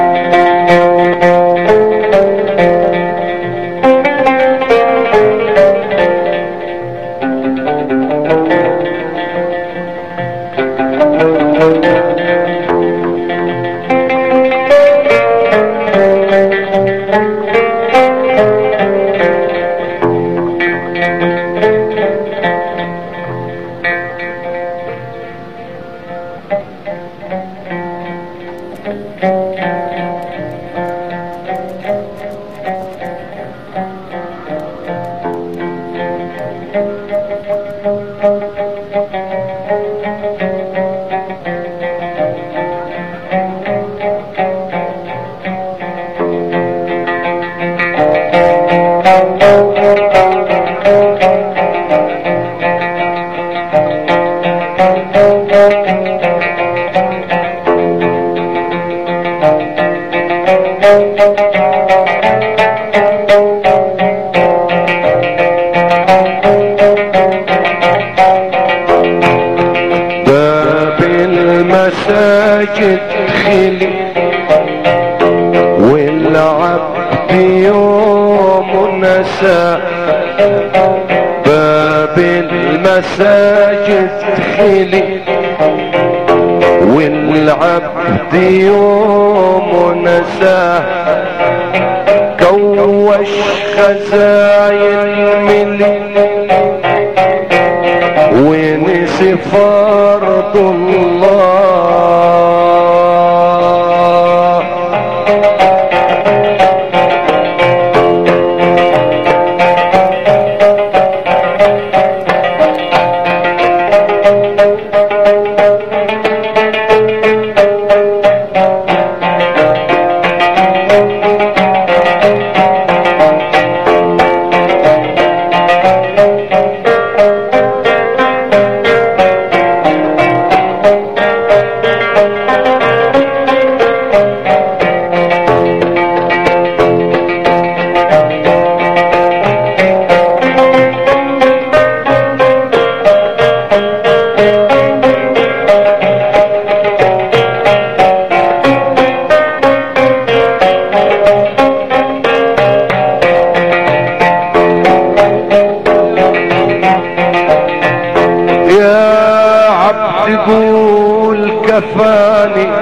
باب المساجد خلي والعبد يوم نسى باب المساجد خلي والعبد يوم نسى كوش خزاين ملي ونسي فرض الله يا عبد قول كفاني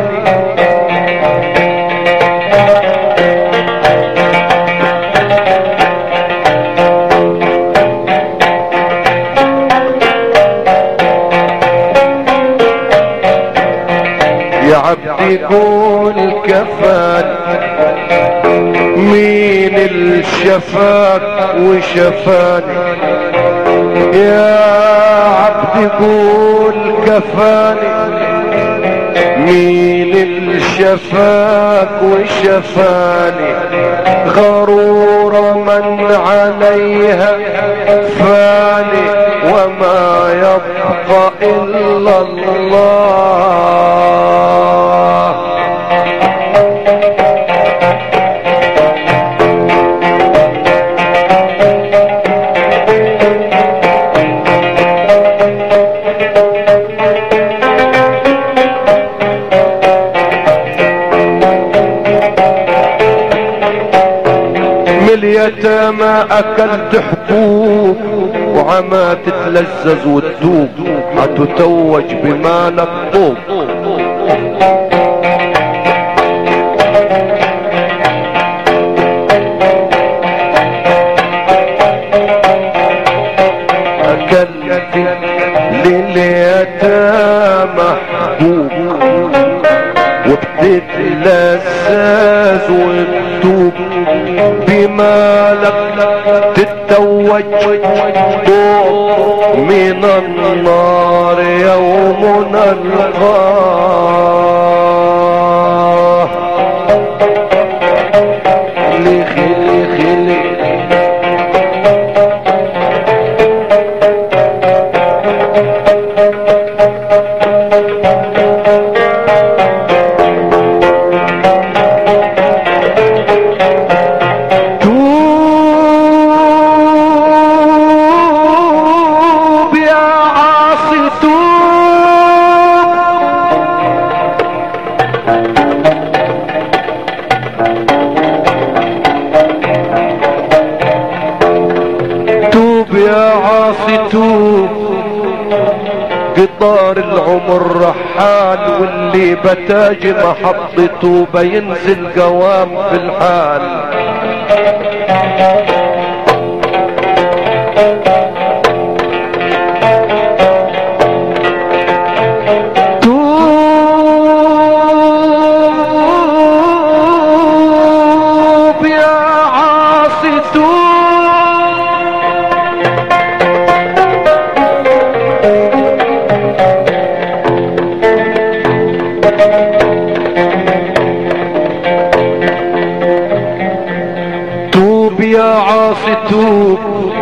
يا عبد قول كفاني مين الشفاك وشفاني يا عبد قول كفاني مين الشفاك وشفاني غرور من عليها فاني وما يبقى الا الله من اليتامى اكلت حبوب وعما تتلذذ وتدوب هتتوج بمالك طوب اكلت لليتامى حبوب وبتتلذذ وتدوب بمالك تتوج طوب من النار يوم نلقاه خلي خلي خلي توب يا عاصي توب قطار العمر رحال واللي بتاج محطته بينزل قوام في الحال توب يا عاصي توب توب يا عاصي توب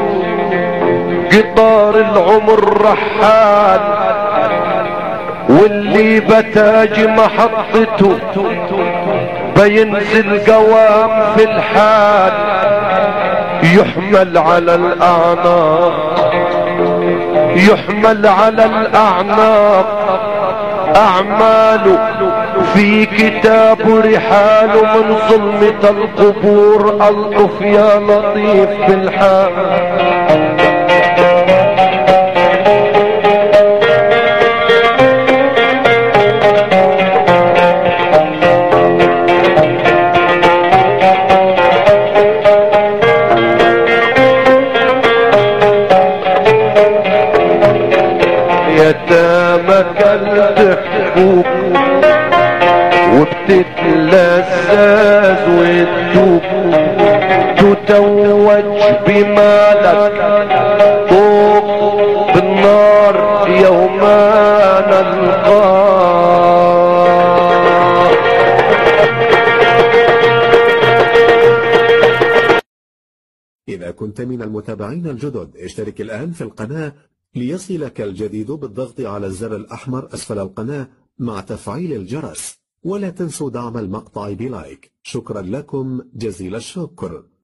قطار العمر رحال واللي بتاج محطته بينزل قوام في الحال يحمل على الاعناق يحمل على الاعناق اعماله في كتاب رحال من ظلمة القبور الطف يا لطيف بالحال يتامى كلت حبوب وبتتلذذ وتدوب تتوج بمالك طوب بالنار يوما نلقاك إذا كنت من المتابعين الجدد اشترك الآن في القناة ليصلك الجديد بالضغط على الزر الأحمر أسفل القناة مع تفعيل الجرس ولا تنسوا دعم المقطع بلايك شكرا لكم جزيل الشكر